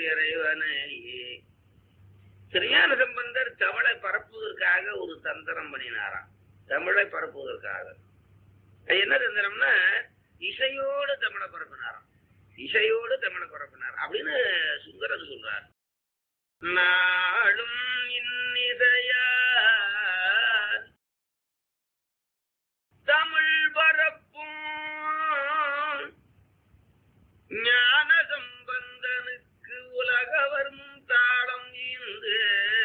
இறைவனையே திருஞான சம்பந்தர் தமிழை பரப்புவதற்காக ஒரு தந்திரம் பண்ணினாராம் தமிழை பரப்புவதற்காக அது என்ன தந்திரம்னா இசையோடு தமிழை பரப்பினாராம் இசையோடு தமிழை பரப்பினார் அப்படின்னு சுந்தரர் சொல்றார் நாளும் இன்னிசையார் தமிழ் பரப்பும் ஞான சம்பந்தனுக்கு உலகவரும் தாளம் ஈந்து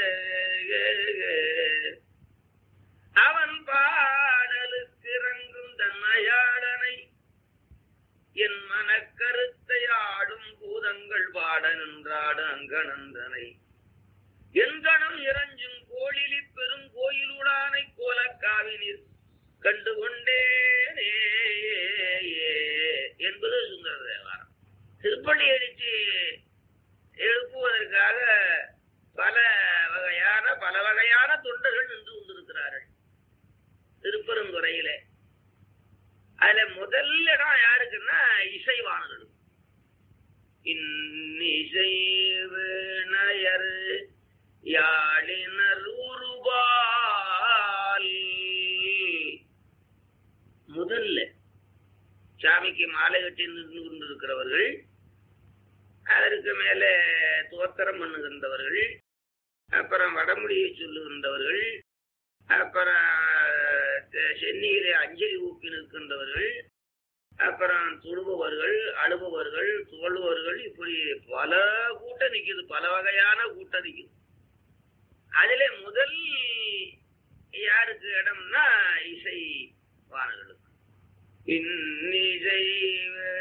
அவன் பாடலுக்கு இறங்கும் தன்மையாளனை என் மனக்கருத்தை ஆடும் பூதங்கள் பாட நின்றாடு அங்கனந்தனை எங்கனம் இறஞ்சும் கோழிலி பெரும் கோயிலுடானை கோலக்காவினில் கண்டு கொண்டேனே என்பது சுந்தர தேவாரம் திருப்பள்ளி அடிச்சு எழுப்புவதற்காக பல வகையான பல வகையான தொண்டர்கள் நின்று கொண்டிருக்கிறார்கள் திருப்பெருந்துறையிலே அதுல முதல் இடம் யாருக்குன்னா இசைவாணர்களுக்கு இன்னிசை வினயர் யாழினர் உருபால் முதல்ல சாமிக்கு மாலை கட்டி நின்று கொண்டிருக்கிறவர்கள் அதற்கு மேலே தோத்திரம் பண்ணுகின்றவர்கள் அப்புறம் வடமொழியை சொல்லுகின்றவர்கள் அப்புறம் அஹ், சென்னியிலே அஞ்சலி ஊக்கி நிற்கின்றவர்கள் அப்புறம் தொழுபவர்கள் அழுபவர்கள் துவழுபவர்கள் இப்படி பல கூட்டம் நிக்குது பல வகையான கூட்டம் நிக்குது அதுல முதல் யாருக்கு இடம்னா இசை வாணர்களுக்கு இன்னிசை